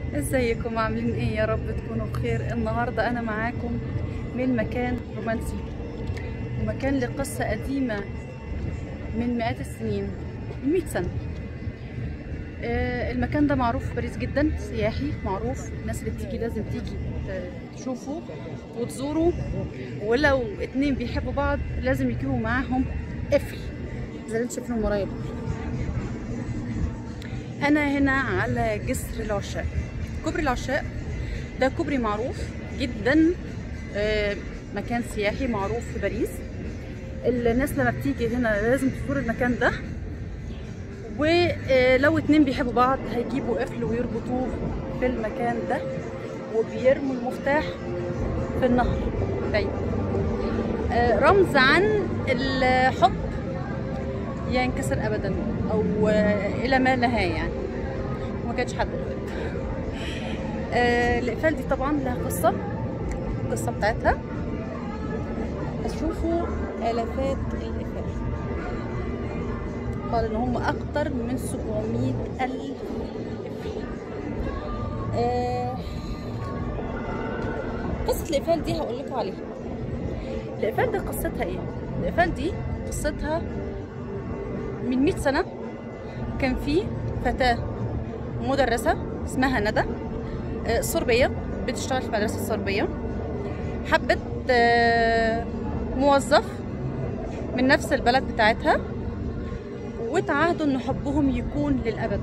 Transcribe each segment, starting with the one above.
ازيكم عاملين ايه يا رب تكونوا بخير النهارده انا معاكم من مكان رومانسي ومكان لقصة قديمة من مئات السنين من 100 سنة آه، المكان ده معروف في باريس جدا سياحي معروف الناس اللي بتيجي لازم تيجي ت- تشوفه وتزوره ولو اتنين بيحبوا بعض لازم يجيبوا معاهم قفل زي اللي انتوا شايفينهم ورايا دول. انا هنا على جسر العشاق كوبري العشاق ده كوبري معروف جدا آه، مكان سياحي معروف في باريس الناس لما بتيجي هنا لازم تزور المكان ده ولو اتنين بيحبوا بعض هيجيبوا قفل ويربطوه في المكان ده وبيرموا المفتاح في النهر دايما آه، رمز عن الحب ينكسر ابدا او آه، الى ما نهايه يعني ما كانش حد غلط. آه، الاقفال دي طبعا لها قصه القصه بتاعتها هتشوفوا الافات الاقفال قال ان هم اكتر من 700 الف قفل آه، قصه الاقفال دي هقول لكم عليها الاقفال دي قصتها ايه الاقفال دي قصتها من 100 سنه كان في فتاه مدرسه اسمها ندى آه، صربيه بتشتغل في المدرسه الصربيه حبت آه، موظف من نفس البلد بتاعتها وتعاهدوا ان حبهم يكون للابد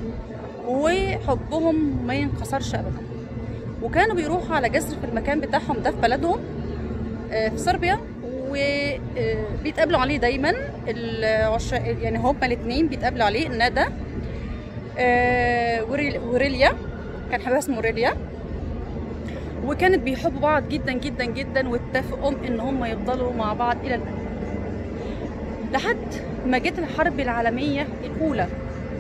وحبهم ما ينكسرش ابدا وكانوا بيروحوا على جسر في المكان بتاعهم ده في بلدهم آه، في صربيا وبيتقابلوا عليه دايما العشاق يعني هما الاثنين بيتقابلوا عليه ندى آه، وريل- وريليا كان حبيبها اسمه ريليا وكانت بيحبوا بعض جدا جدا جدا واتفقوا ان هم يفضلوا مع بعض الى الابد لحد ما جت الحرب العالميه الاولى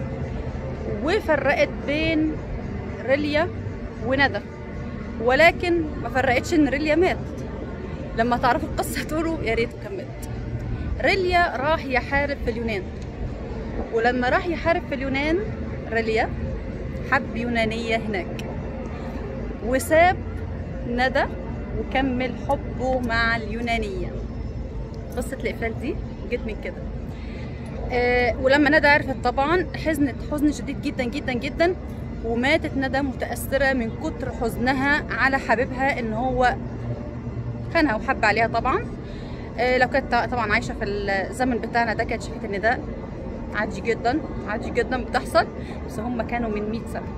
وفرقت بين ريليا وندى ولكن ما فرقتش ان ريليا مات لما تعرفوا القصه تقولوا يا ريت كان مات ريليا راح يحارب في اليونان ولما راح يحارب في اليونان ريليا حب يونانيه هناك وساب ندى وكمل حبه مع اليونانيه قصه الاقفال دي جت من كده آه ولما ندى عرفت طبعا حزنت حزن شديد جدا جدا جدا وماتت ندى متأثرة من كتر حزنها على حبيبها ان هو خانها وحب عليها طبعا آه لو كانت طبعا عايشة في الزمن بتاعنا ده كانت شافت ان ده عادي جدا عادي جدا بتحصل بس هم كانوا من 100 سنة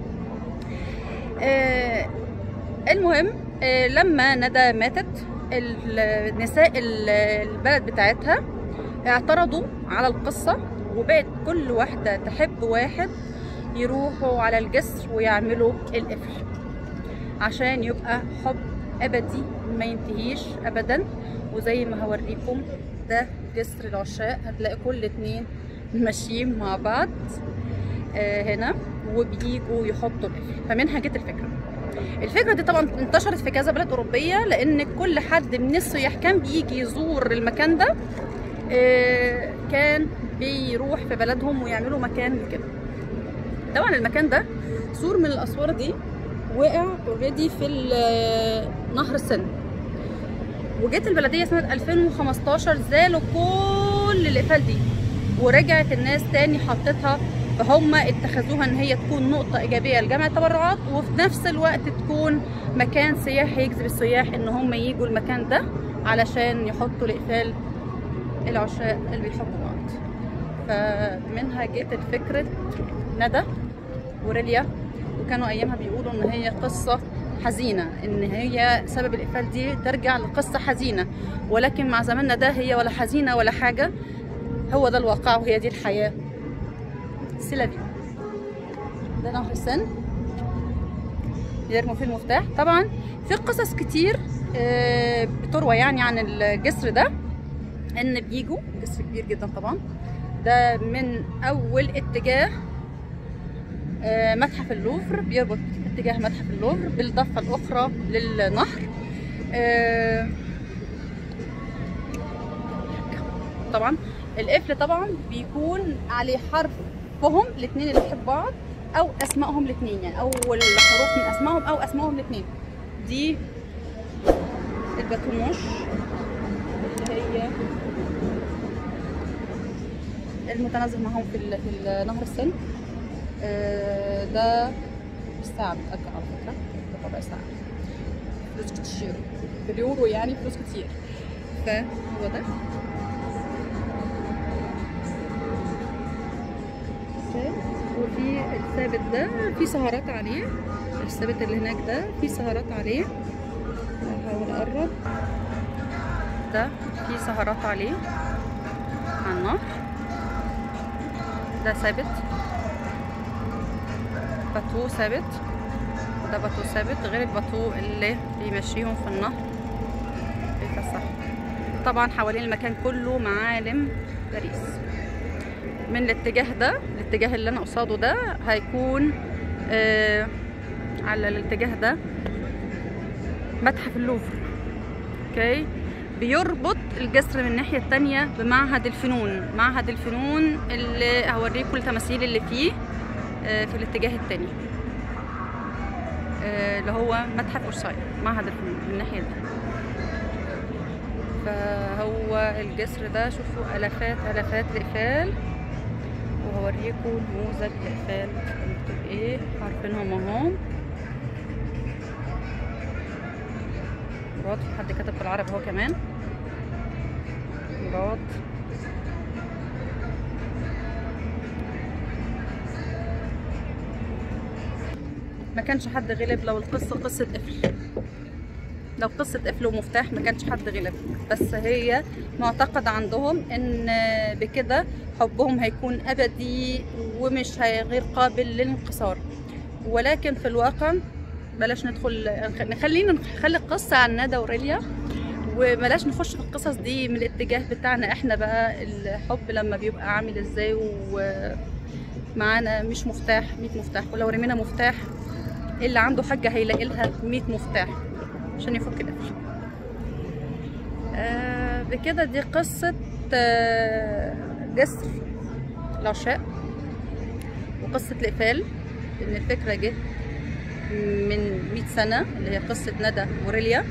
آه المهم آه لما ندى ماتت النساء ال- البلد بتاعتها اعترضوا على القصة وبقت كل واحدة تحب واحد يروحوا على الجسر ويعملوا القفل عشان يبقى حب أبدي ما ينتهيش أبدا وزي ما هوريكم ده جسر العشاق هتلاقي كل اتنين ماشيين مع بعض آه هنا وبيجوا يحطوا القفل فمنها جت الفكرة الفكرة دي طبعا انتشرت في كذا بلد أوروبية لأن كل حد من السياح كان بيجي يزور المكان ده آه، كان بيروح في بلدهم ويعملوا مكان لكده طبعا المكان ده سور من الاسوار دي وقع اوريدي في ال- نهر السن وجت البلديه سنه 2015 زالوا كل الاقفال دي ورجعت الناس تاني حطتها فهم اتخذوها ان هي تكون نقطه ايجابيه لجمع التبرعات وفي نفس الوقت تكون مكان سياحي يجذب السياح ان هم يجوا المكان ده علشان يحطوا الاقفال العشاق اللي بيحبوا بعض فمنها جت الفكرة ندى وريليا وكانوا ايامها بيقولوا ان هي قصة حزينة ان هي سبب الاقفال دي ترجع لقصة حزينة ولكن مع زماننا ده هي ولا حزينة ولا حاجة هو ده الواقع وهي دي الحياة سيلافي ده نهر السن يرموا فيه المفتاح طبعا في قصص كتير آه، بتروى يعني عن الجسر ده ان بيجوا جسر كبير جدا طبعا ده من اول اتجاه آه، متحف اللوفر بيربط اتجاه متحف اللوفر بالضفه الاخرى للنهر آه، طبعا القفل طبعا بيكون عليه حرفهم الاثنين اللي بيحبوا بعض او اسمائهم الاثنين يعني اول حروف من اسمائهم او اسمائهم الاثنين دي الباتونوش اللي هي المتنزه معاهم في ال- في نهر السن آه، ده الساعة بتأجر على فكرة ربع ساعة فلوس كتير باليورو يعني فلوس كتير فهو ده اوكي وفي الثابت ده في سهرات عليه الثابت اللي هناك ده في سهرات عليه هحاول اقرب ده في سهرات عليه على النهر ده ثابت باتو ثابت وده باتو ثابت غير الباتو اللي بيمشيهم في النهر بيفسحهم طبعا حوالين المكان كله معالم باريس من الاتجاه ده الاتجاه اللي انا قصاده ده هيكون آه على الاتجاه ده متحف اللوفر اوكي بيربط الجسر من الناحية التانية بمعهد الفنون معهد الفنون اللي هوريكم التماثيل اللي فيه آه، في الاتجاه التاني آه، اللي هو متحف أورساي معهد الفنون من الناحية دي فهو الجسر ده شوفوا ألافات ألافات الإقفال وهوريكم نموذج الإقفال مكتوب إيه عارفينهم أهو مراد في حد كتب بالعربي هو كمان مراد ما كانش حد غلب لو القصة قصة قفل لو قصة قفل ومفتاح ما كانش حد غلب بس هي معتقد عندهم ان بكده حبهم هيكون ابدي ومش هي- غير قابل للانكسار ولكن في الواقع بلاش ندخل نخلينا نخلي القصة عن ندى وريليا وبلاش نخش في القصص دي من الاتجاه بتاعنا احنا بقى الحب لما بيبقى عامل ازاي ومعانا مش مفتاح 100 مفتاح ولو رمينا مفتاح اللي عنده حاجة هيلاقي لها 100 مفتاح عشان يفك القفل آه بكده دي قصة آه جسر العشاق وقصة الإقفال إن الفكرة جت من 100 سنة اللي هي قصة ندى وريليا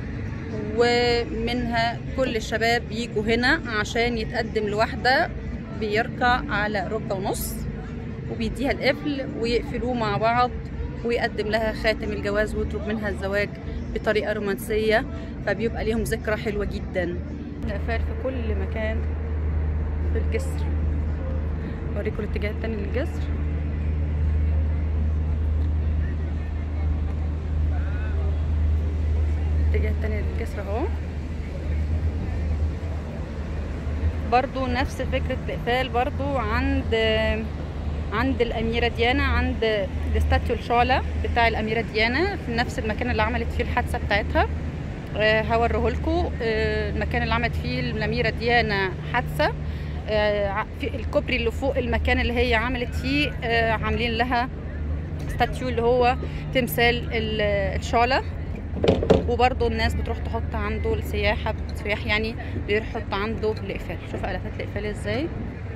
ومنها كل الشباب يجوا هنا عشان يتقدم لواحدة بيركع على ركبة ونص وبيديها القفل ويقفلوه مع بعض ويقدم لها خاتم الجواز ويطلب منها الزواج بطريقة رومانسية فبيبقى ليهم ذكرى حلوة جدا الأقفال في كل مكان في الجسر أوريكم الاتجاه التاني للجسر الاتجاه التاني للجسر اهو برضو نفس فكرة الإقفال برضو عند عند الأميرة ديانا عند الاستاتيو الشعلة بتاع الأميرة ديانا في نفس المكان اللي عملت فيه الحادثة بتاعتها آه، هوريهولكوا آه، المكان اللي عملت فيه الأميرة ديانا حادثة آه، ع- في الكوبري اللي فوق المكان اللي هي عملت فيه آه، عاملين لها ستاتيو اللي هو تمثال ال- الشعلة وبرضه الناس بتروح تحط عنده السياحة السياح يعني بيروح يحط عنده الإقفال شوف آلافات الإقفال ازاي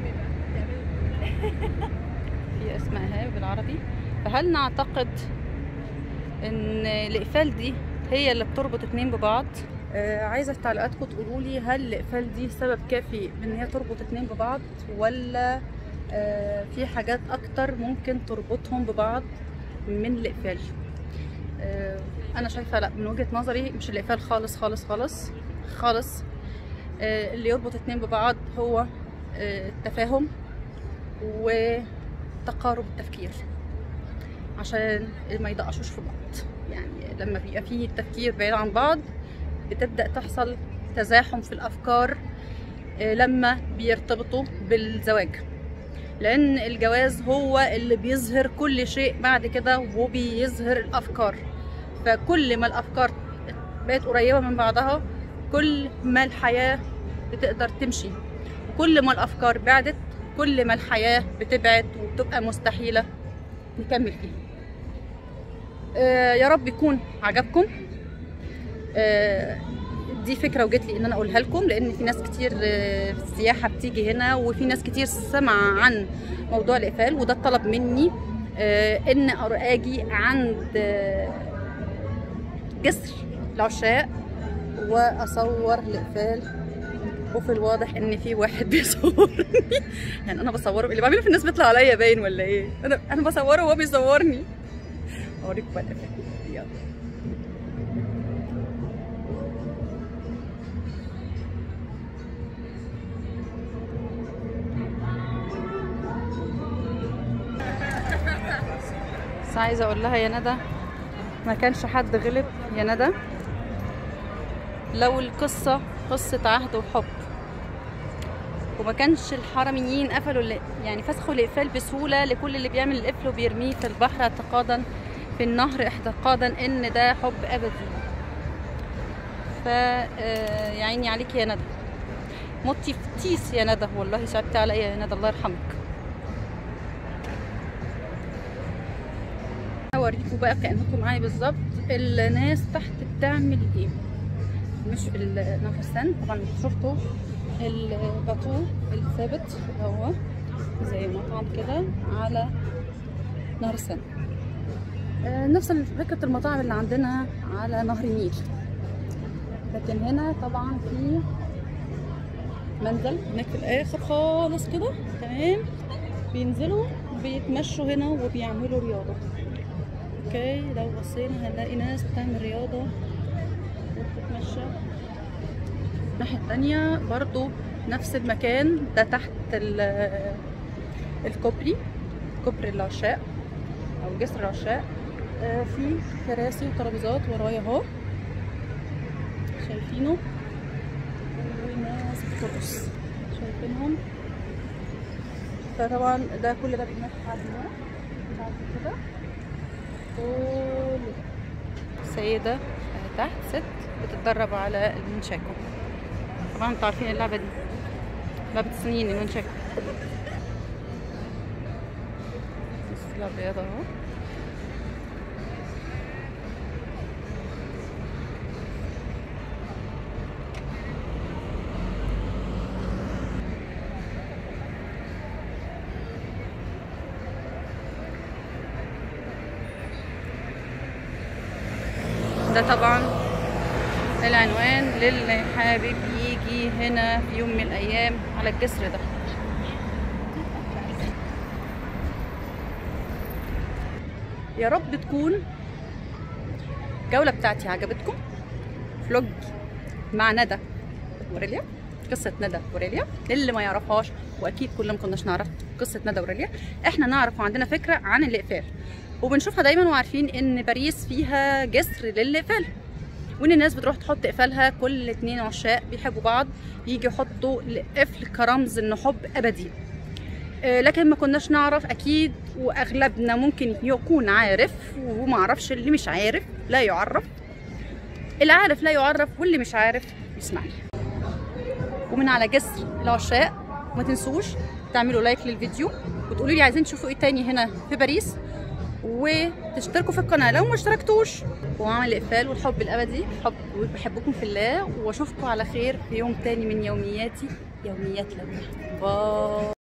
في اسماء اهي بالعربي فهل نعتقد ان الإقفال دي هي اللي بتربط اتنين ببعض آه عايزة في تعليقاتكم تقولوا لي هل الإقفال دي سبب كافي ان هي تربط اتنين ببعض ولا آه في حاجات اكتر ممكن تربطهم ببعض من الإقفال آه، انا شايفه لا من وجهه نظري مش الاقفال خالص خالص خالص خالص آه، اللي يربط اتنين ببعض هو آه، التفاهم وتقارب التفكير عشان ما يدقشوش في بعض يعني لما بيبقى فيه تفكير بعيد عن بعض بتبدا تحصل تزاحم في الافكار آه، لما بيرتبطوا بالزواج لان الجواز هو اللي بيظهر كل شيء بعد كده وبيظهر الافكار فكل ما الافكار بقت قريبه من بعضها كل ما الحياه بتقدر تمشي وكل ما الافكار بعدت كل ما الحياه بتبعد وبتبقى مستحيله نكمل فيها آه يا رب يكون عجبكم آه دي فكره وجت لي ان انا اقولها لكم لان في ناس كتير آه، في السياحه بتيجي هنا وفي ناس كتير سمع عن موضوع الاقفال وده الطلب مني آه، ان أر- اجي عند آه، جسر العشاق واصور الاقفال وفي الواضح ان في واحد بيصورني يعني انا بصوره اللي بعمله في الناس بيطلع عليا باين ولا ايه انا انا بصوره وهو بيصورني اوريكم بقى الإقفال. يلا بس عايزه اقول لها يا ندى ما كانش حد غلب يا ندى لو القصه قصه عهد وحب وما كانش الحرميين قفلوا ال- يعني فسخوا الاقفال بسهوله لكل اللي بيعمل القفل وبيرميه في البحر اعتقادا في النهر اعتقادا ان ده حب ابدي ف آه، يا عيني عليك يا ندى متي في تيس يا ندى والله صعبت عليا يا ندى الله يرحمك هوريكم بقى كانكم معايا بالظبط الناس تحت بتعمل ايه مش ال- نهر السن طبعا شفتوا الباتو الثابت اللي هو زي مطعم كده على نهر السن آه، نفس فكرة المطاعم اللي عندنا على نهر النيل لكن هنا طبعا في منزل هناك في الاخر خالص كده تمام بينزلوا بيتمشوا هنا وبيعملوا رياضة اوكي لو بصينا هنلاقي ناس بتعمل رياضة وبتتمشى الناحية التانية برضو نفس المكان ده تحت ال- الكوبري كوبري العشاق او جسر العشاق آه، في كراسي وترابيزات ورايا اهو شايفينه وناس بترقص شايفينهم فطبعا ده كل ده بيتمشى على هنا بعد كده كل ده. سيدة آه، تحت ست بتتدرب على المنشاكو طبعا انتوا عارفين اللعبة دي لعبة السنين المنشاكو بس لعبة رياضة اهو ده طبعا العنوان للي حابب يجي هنا في يوم من الايام على الجسر ده يا رب تكون الجولة بتاعتي عجبتكم فلوج مع ندى وريليا قصة ندى وريليا اللي ما يعرفهاش واكيد كلنا ما كناش نعرف قصة ندى وريليا احنا نعرف وعندنا فكرة عن الاقفال وبنشوفها دايما وعارفين ان باريس فيها جسر للاقفال وان الناس بتروح تحط اقفالها كل اتنين عشاق بيحبوا بعض يجي يحطوا القفل كرمز انه حب ابدي آه، لكن ما كناش نعرف اكيد واغلبنا ممكن يكون عارف وما عرفش اللي مش عارف لا يعرف اللي عارف لا يعرف واللي مش عارف يسمعني ومن على جسر العشاق ما تنسوش تعملوا لايك للفيديو وتقولوا لي عايزين تشوفوا ايه تاني هنا في باريس وتشتركوا في القناه لو ما اشتركتوش وعمل الاقفال والحب الابدي حب وبحبكم في الله واشوفكم على خير في يوم تاني من يومياتي يوميات لولا باي